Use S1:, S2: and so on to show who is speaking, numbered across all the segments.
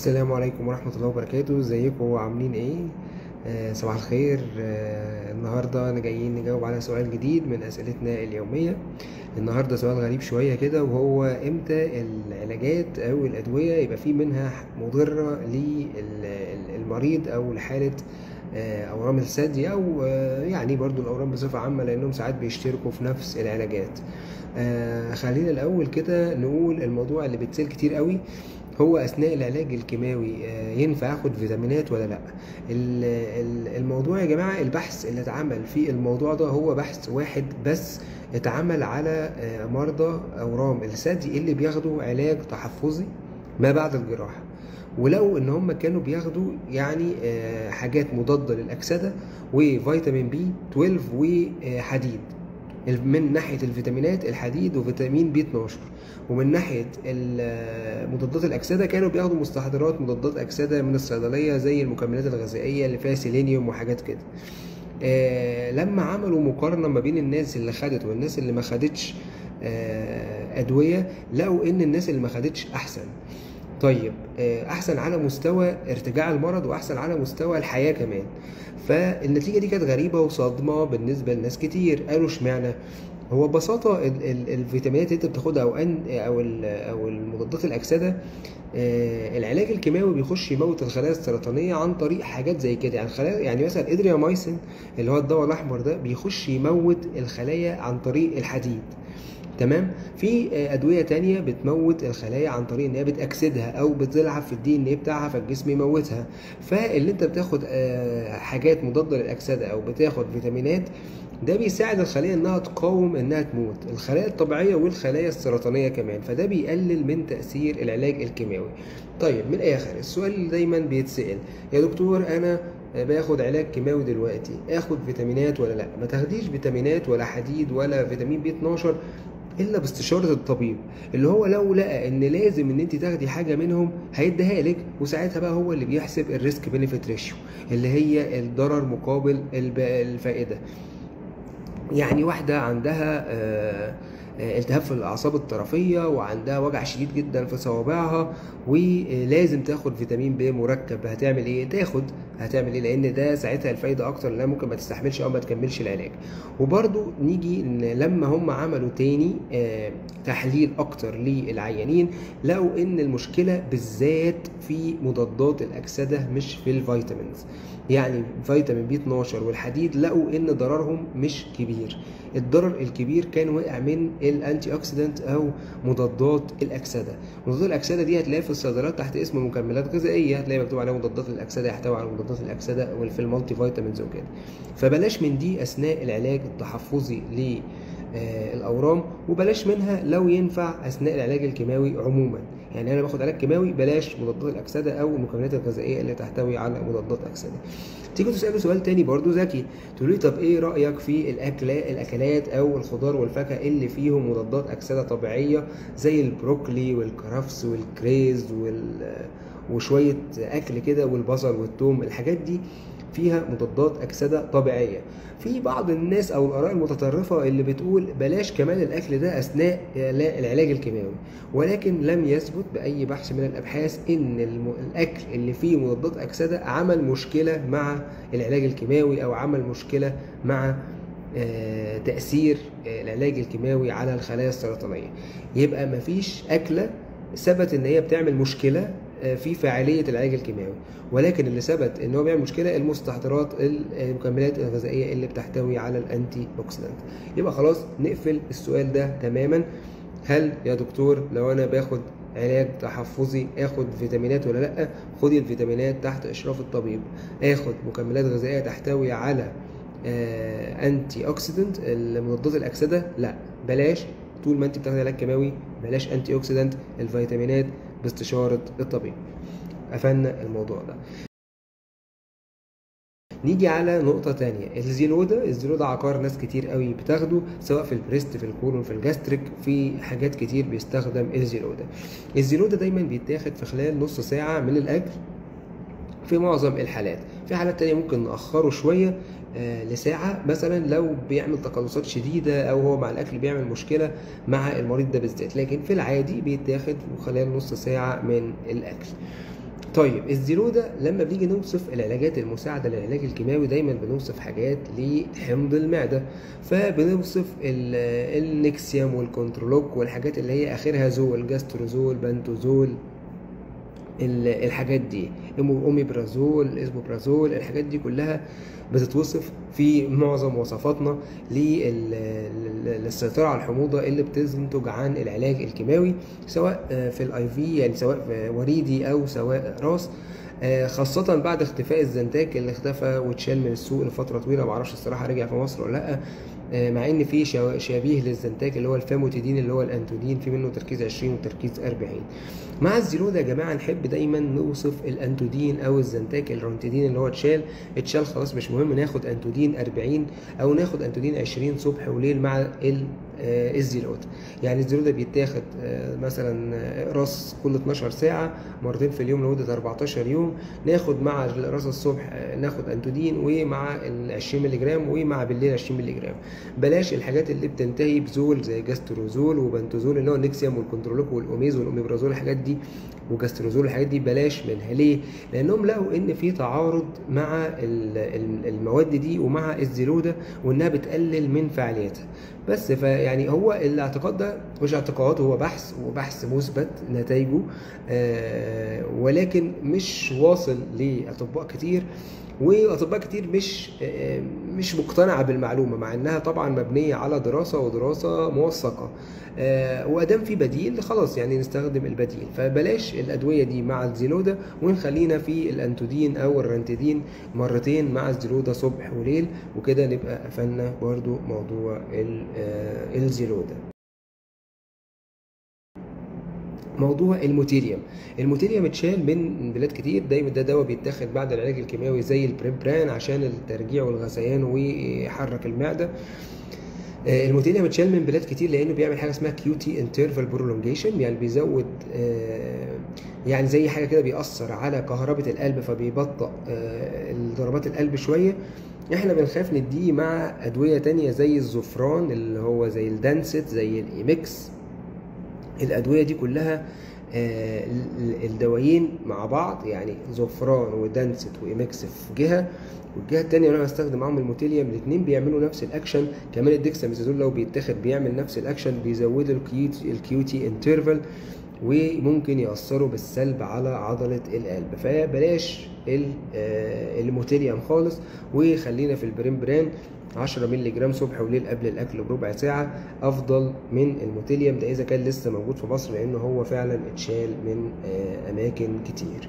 S1: السلام عليكم ورحمة الله وبركاته ازيكم عاملين ايه آه صباح الخير آه النهاردة انا جايين نجاوب على سؤال جديد من اسئلتنا اليومية النهاردة سؤال غريب شوية كده وهو امتى العلاجات او الادوية يبقى في منها مضرة للمريض او لحالة آه، اورام الثدي او آه، يعني برضو الاورام بصفة عامة لانهم ساعات بيشتركوا في نفس العلاجات آه، خلينا الاول كده نقول الموضوع اللي بيتسال كتير قوي هو اثناء العلاج الكيماوي آه، ينفع اخد فيتامينات ولا لا ال- ال- الموضوع يا جماعه البحث اللي اتعمل في الموضوع ده هو بحث واحد بس اتعمل على آه، مرضى اورام الثدي اللي بياخدوا علاج تحفظي ما بعد الجراحه ولو ان هم كانوا بياخدوا يعني آه، حاجات مضاده للاكسده وفيتامين بي 12 وحديد من ناحيه الفيتامينات الحديد وفيتامين بي 12 ومن ناحيه ال- مضادات الاكسده كانوا بياخدوا مستحضرات مضادات اكسده من الصيدليه زي المكملات الغذائيه اللي فيها سيلينيوم وحاجات كده آه، لما عملوا مقارنه ما بين الناس اللي خدت والناس اللي ما خدتش آه، ادويه لقوا ان الناس اللي ما خدتش احسن طيب آه، احسن على مستوى ارتجاع المرض واحسن على مستوى الحياه كمان فالنتيجه دي كانت غريبه وصادمه بالنسبه لناس كتير قالوا اشمعنى هو ببساطه ال- ال- الفيتامينات اللي انت بتاخدها او ان او ال- او المضادات الاكسده آه، العلاج الكيماوي بيخش يموت الخلايا السرطانيه عن طريق حاجات زي كده يعني الخلايا يعني مثلا ادريامايسين اللي هو الدواء الاحمر ده بيخش يموت الخلايا عن طريق الحديد تمام في آه، ادويه تانية بتموت الخلايا عن طريق ان هي بتاكسدها او بتلعب في الدي ان ايه بتاعها فالجسم يموتها فاللي انت بتاخد آه، حاجات مضاده للاكسده او بتاخد فيتامينات ده بيساعد الخليه انها تقاوم انها تموت الخلايا الطبيعيه والخلايا السرطانيه كمان فده بيقلل من تاثير العلاج الكيماوي طيب من الاخر السؤال اللي دايما بيتسال يا دكتور انا باخد علاج كيماوي دلوقتي اخد فيتامينات ولا لا ما تاخديش فيتامينات ولا حديد ولا فيتامين بي 12 الا باستشاره الطبيب اللي هو لو لقى ان لازم ان انت تاخدي حاجه منهم هيديها لك وساعتها بقى هو اللي بيحسب الريسك بينيفيت ريشيو اللي هي الضرر مقابل الب- الفائده يعني واحدة عندها آه، آه، التهاب في الأعصاب الطرفية وعندها وجع شديد جدا في صوابعها ولازم تاخد فيتامين ب مركب هتعمل ايه؟ تاخد هتعمل ايه؟ لأن ده ساعتها الفايدة أكتر لأنها ممكن ما تستحملش أو ما تكملش العلاج. وبرضو نيجي إن لما هم عملوا تاني آه، تحليل أكتر للعيانين لقوا إن المشكلة بالذات في مضادات الأكسدة مش في الفيتامينز. يعني فيتامين بي 12 والحديد لقوا ان ضررهم مش كبير الضرر الكبير كان واقع من الانتي اوكسيدنت او مضادات الاكسده مضادات الاكسده دي هتلاقيها في الصيدليات تحت اسم مكملات غذائيه هتلاقي مكتوب عليها مضادات الاكسده يحتوي على مضادات الاكسده وفي المالتي فيتامينز وكده فبلاش من دي اثناء العلاج التحفظي ل آه، الاورام وبلاش منها لو ينفع اثناء العلاج الكيماوي عموما يعني انا باخد علاج كيماوي بلاش مضادات الاكسده او المكملات الغذائيه اللي تحتوي على مضادات اكسده تيجي تساله سؤال تاني برضو ذكي تقول لي طب ايه رايك في الاكلات الاكلات او الخضار والفاكهه اللي فيهم مضادات اكسده طبيعيه زي البروكلي والكرفس والكريز وال وشويه اكل كده والبصل والثوم الحاجات دي فيها مضادات اكسده طبيعيه في بعض الناس او الاراء المتطرفه اللي بتقول بلاش كمان الاكل ده اثناء العلاج الكيماوي ولكن لم يثبت باي بحث من الابحاث ان الم- الاكل اللي فيه مضادات اكسده عمل مشكله مع العلاج الكيماوي او عمل مشكله مع آه، تاثير آه، العلاج الكيماوي على الخلايا السرطانيه يبقى مفيش اكله ثبت ان هي بتعمل مشكله آه، في فاعليه العلاج الكيماوي ولكن اللي ثبت ان هو بيعمل مشكله المستحضرات المكملات الغذائيه اللي بتحتوي على الانتي اوكسيدانت يبقى خلاص نقفل السؤال ده تماما هل يا دكتور لو انا باخد علاج تحفظي اخد فيتامينات ولا لا خدي الفيتامينات تحت اشراف الطبيب اخد مكملات غذائيه تحتوي على آه انتي اوكسيدنت المضادات الاكسده لا بلاش طول ما انت بتاخدي علاج كيماوي بلاش انتي اوكسيدنت الفيتامينات باستشاره الطبيب قفلنا الموضوع ده نيجي على نقطة تانية الزينودا الزينودا عقار ناس كتير قوي بتاخده سواء في البريست في الكولون في الجاستريك في حاجات كتير بيستخدم الزينودا الزينودا دايما بيتاخد في خلال نص ساعة من الأكل في معظم الحالات في حالات تانية ممكن نأخره شوية آه، لساعة مثلا لو بيعمل تقلصات شديدة أو هو مع الأكل بيعمل مشكلة مع المريض ده بالذات لكن في العادي بيتاخد خلال نص ساعة من الأكل طيب الزيرو ده لما بنيجي نوصف العلاجات المساعده للعلاج الكيماوي دايما بنوصف حاجات لحمض المعده فبنوصف ال- النكسيوم والكنترولوك والحاجات اللي هي اخرها زول جاستروزول بنتوزول ال- الحاجات دي إيمو- اوميبرازول اسبوبرازول الحاجات دي كلها بتتوصف في معظم وصفاتنا لل- لل- للسيطره على الحموضه اللي بتنتج عن العلاج الكيماوي سواء آه، في الاي في يعني سواء في وريدي او سواء راس آه، خاصة بعد اختفاء الزنتاك اللي اختفى واتشال من السوق لفترة طويلة معرفش الصراحة رجع في مصر ولا لأ آه، مع ان في شوا- شبيه للزنتاك اللي هو الفاموتيدين اللي هو الانتودين في منه تركيز 20 وتركيز 40 مع الزيرو ده يا جماعه نحب دايما نوصف الانتودين او الزنتاك الرونتيدين اللي هو اتشال اتشال خلاص مش مهم ناخد انتودين 40 او ناخد انتودين 20 صبح وليل مع ال آه، الزيلوت يعني الزيرو ده بيتاخد آه، مثلا آه، راس كل 12 ساعه مرتين في اليوم لمده 14 يوم ناخد مع راس الصبح آه، ناخد انتودين ومع ال 20 مللي جرام ومع بالليل 20 مللي جرام بلاش الحاجات اللي بتنتهي بزول زي جاستروزول وبنتوزول اللي هو النكسيوم والكنترولوك والاوميز والاوميبرازول الحاجات دي وجاستروزول الحاجات دي بلاش منها ليه؟ لانهم لقوا ان في تعارض مع ال- ال- المواد دي ومع الزيلوده وانها بتقلل من فعاليتها بس فيعني هو الاعتقاد ده مش اعتقاد هو بحث وبحث مثبت نتائجه آه ولكن مش واصل لاطباء كتير واطباء كتير مش آه، مش مقتنعه بالمعلومه مع انها طبعا مبنيه على دراسه ودراسه موثقه آه، وادام في بديل خلاص يعني نستخدم البديل فبلاش الادويه دي مع الزيلودا ونخلينا في الانتودين او الرانتيدين مرتين مع الزيلودا صبح وليل وكده نبقى قفلنا برضو موضوع ال- آه، الزيلودا موضوع الموتيريوم الموتيريوم اتشال من بلاد كتير دايما ده دواء بيتاخد بعد العلاج الكيماوي زي البريبران عشان الترجيع والغثيان ويحرك المعده آه، الموتيليوم اتشال من بلاد كتير لانه بيعمل حاجه اسمها كيو تي انترفال برولونجيشن يعني بيزود آه، يعني زي حاجه كده بيأثر على كهربة القلب فبيبطئ آه، ضربات القلب شويه احنا بنخاف نديه مع ادويه تانية زي الزفران اللي هو زي الدانست زي الايمكس الادويه دي كلها آه، ال- الدوايين مع بعض يعني زفران ودانست وايمكس في جهه والجهه الثانيه انا بستخدم معاهم الموتيليوم الاثنين بيعملوا نفس الاكشن كمان الديكساميثازون لو بيتاخد بيعمل نفس الاكشن بيزودوا الكيو الكيو تي انترفال وممكن يأثروا بالسلب على عضلة القلب فبلاش ال- آه، الموتيليوم خالص وخلينا في البريمبران 10 مللي جرام صبح وليل قبل الاكل بربع ساعه افضل من الموتيليوم ده اذا كان لسه موجود في مصر لانه هو فعلا اتشال من آه، اماكن كتير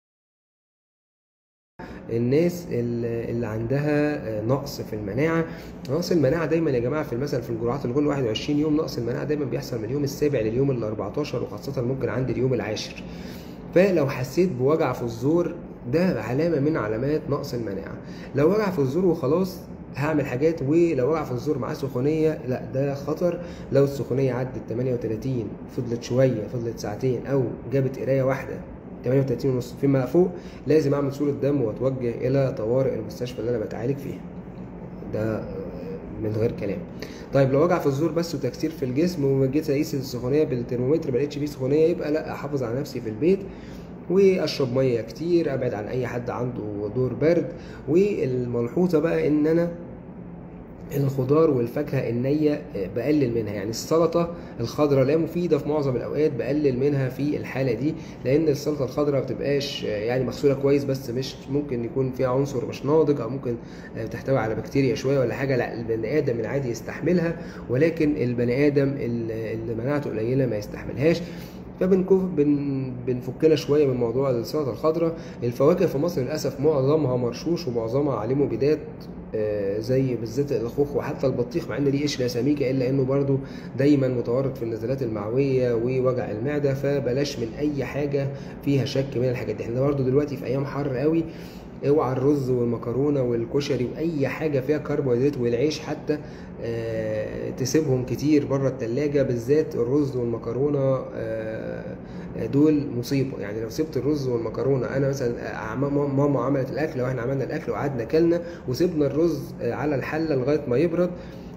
S1: الناس اللي اللي عندها آه، نقص في المناعه نقص المناعه دايما يا جماعه في مثلا في الجرعات اللي كل 21 يوم نقص المناعه دايما بيحصل من اليوم السابع لليوم ال 14 وخاصه ممكن عند اليوم العاشر فلو حسيت بوجع في الزور ده علامه من علامات نقص المناعه لو وجع في الزور وخلاص هعمل حاجات ولو وجع في الزور معاه سخونيه لا ده خطر لو السخونيه عدت 38 فضلت شويه فضلت ساعتين او جابت قرايه واحده 38 ونص فيما فوق لازم اعمل صوره دم واتوجه الى طوارئ المستشفى اللي انا بتعالج فيها ده من غير كلام طيب لو وجع في الزور بس وتكسير في الجسم وجيت اقيس السخونيه بالترمومتر ما لقيتش فيه سخونيه يبقى لا احافظ على نفسي في البيت واشرب ميه كتير ابعد عن اي حد عنده دور برد والملحوظه بقى ان انا الخضار والفاكهه النيه بقلل منها يعني السلطه الخضراء لا مفيده في معظم الاوقات بقلل منها في الحاله دي لان السلطه الخضراء ما بتبقاش يعني مغسوله كويس بس مش ممكن يكون فيها عنصر مش ناضج او ممكن تحتوي على بكتيريا شويه ولا حاجه لا البني ادم العادي يستحملها ولكن البني ادم اللي مناعته قليله ما يستحملهاش فبنكف بن بنفكنا شويه من موضوع السلطه الخضراء الفواكه في مصر للاسف معظمها مرشوش ومعظمها عليه مبيدات آه، زي بالذات الخوخ وحتى البطيخ مع ان ليه قشره سميكه الا انه برضو دايما متورط في النزلات المعويه ووجع المعده فبلاش من اي حاجه فيها شك من الحاجات دي احنا برضو دلوقتي في ايام حر قوي اوعى الرز والمكرونه والكشري واي حاجه فيها كربوهيدرات والعيش حتى آه، تسيبهم كتير بره التلاجة بالذات الرز والمكرونه آه، دول مصيبه يعني لو سبت الرز والمكرونه انا مثلا آه، ماما عملت الاكل واحنا عملنا الاكل وقعدنا اكلنا وسيبنا الرز آه، على الحله لغايه ما يبرد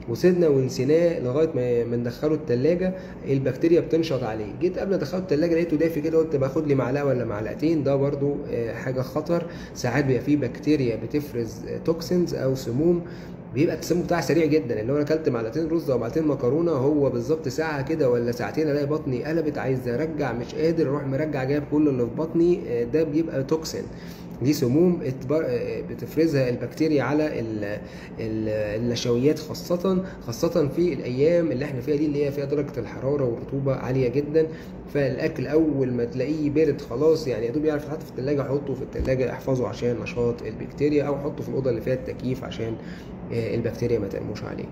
S1: وسيبنا ونسيناه لغايه ما ما ندخله التلاجة البكتيريا بتنشط عليه جيت قبل ما ادخله التلاجة لقيته دافي كده قلت باخد لي معلقه ولا معلقتين ده برضو آه، حاجه خطر ساعات بيبقى فيه بكتيريا بتفرز توكسينز او سموم بيبقى التسمم بتاعها سريع جدا اللي هو انا اكلت معلقتين رز او معلقتين مكرونه هو بالظبط ساعه كده ولا ساعتين الاقي بطني قلبت عايز ارجع مش قادر اروح مرجع جايب كل اللي في بطني آه، ده بيبقى توكسين دي سموم اتبر- آه، بتفرزها البكتيريا على ال- ال- النشويات خاصة خاصة في الأيام اللي احنا فيها دي اللي هي فيها درجة الحرارة والرطوبة عالية جدا فالأكل أول ما تلاقيه بارد خلاص يعني يا دوب يعرف يتحط في التلاجة حطه في التلاجة احفظه عشان نشاط البكتيريا أو حطه في الأوضة اللي فيها التكييف عشان آه، البكتيريا ما تنموش عليه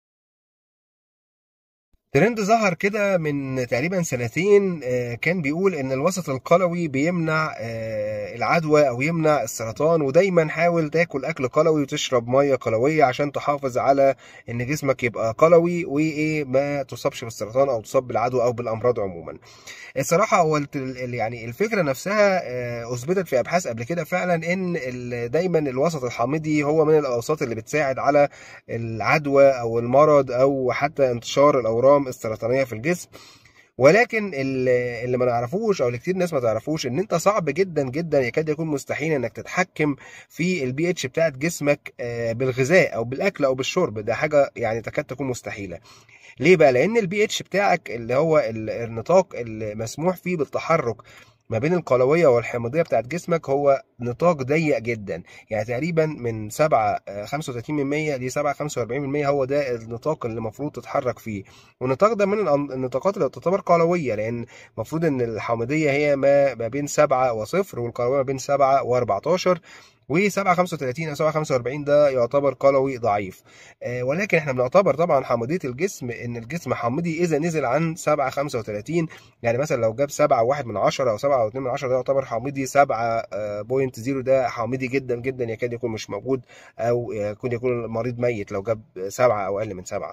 S1: ترند ظهر كده من تقريبا سنتين آه، كان بيقول ان الوسط القلوي بيمنع آه، العدوى او يمنع السرطان ودايما حاول تاكل اكل قلوي وتشرب ميه قلويه عشان تحافظ على ان جسمك يبقى قلوي وايه ما تصابش بالسرطان او تصاب بالعدوى او بالامراض عموما الصراحه هو الت- ال- يعني الفكره نفسها آه، اثبتت في ابحاث قبل كده فعلا ان ال- دايما الوسط الحامضي هو من الاوساط اللي بتساعد على العدوى او المرض او حتى انتشار الاورام السرطانيه في الجسم ولكن ال- اللي ما نعرفوش او اللي كتير ناس ما تعرفوش ان انت صعب جدا جدا يكاد يكون مستحيل انك تتحكم في البي اتش بتاعت جسمك آه، بالغذاء او بالاكل او بالشرب ده حاجه يعني تكاد تكون مستحيله ليه بقى لان البي اتش بتاعك اللي هو ال- النطاق اللي مسموح فيه بالتحرك ما بين القلويه والحمضيه بتاعت جسمك هو نطاق ضيق جدا يعني تقريبا من 7 آه، 35% ل 7 45% هو ده النطاق اللي المفروض تتحرك فيه والنطاق ده من الأن- النطاقات اللي تعتبر قلويه لان المفروض ان الحامضيه هي ما ما بين 7 وصفر والقلويه ما بين 7 و14 و7 35 او 7 45 ده يعتبر قلوي ضعيف آه، ولكن احنا بنعتبر طبعا حامضيه الجسم ان الجسم حامضي اذا نزل عن 7 35 يعني مثلا لو جاب 7 1 من 10 او 7 2 من 10 ده يعتبر حامضي 7.0 ده حامضي جدا جدا يكاد يكون مش موجود او يكون يكون المريض ميت لو جاب 7 او اقل من 7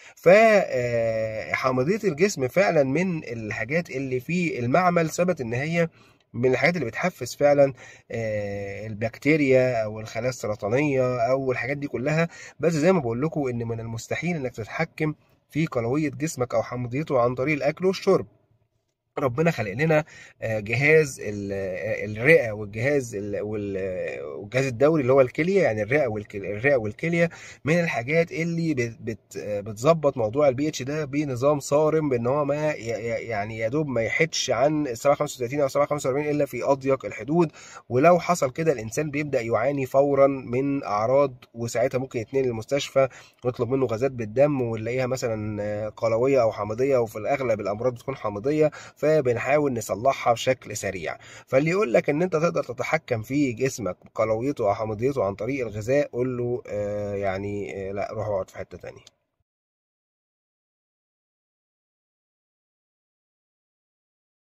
S1: فحامضيه الجسم فعلا من الحاجات اللي في المعمل ثبت ان هي من الحاجات اللي بتحفز فعلا آه، البكتيريا او الخلايا السرطانيه او الحاجات دي كلها بس زي ما بقول لكم ان من المستحيل انك تتحكم في قلويه جسمك او حمضيته عن طريق الاكل والشرب ربنا خلق لنا آه، جهاز ال- آه، الرئه والجهاز ال- وال- آه، والجهاز الدوري اللي هو الكليه يعني الرئه والكليه الرئه والكليه من الحاجات اللي بت- بت- آه، بتظبط موضوع البي اتش ده بنظام صارم بان هو ما ي- ي- يعني يا دوب ما يحدش عن 735 او 745 الا في اضيق الحدود ولو حصل كده الانسان بيبدا يعاني فورا من اعراض وساعتها ممكن يتنقل للمستشفى ويطلب منه غازات بالدم ونلاقيها مثلا آه، قلويه او حامضيه وفي الاغلب الامراض بتكون حامضيه فبنحاول نصلحها بشكل سريع فاللي يقول لك ان انت تقدر تتحكم في جسمك قلويته او حمضيته عن طريق الغذاء قول له آه يعني آه لا روح اقعد في حتة تانية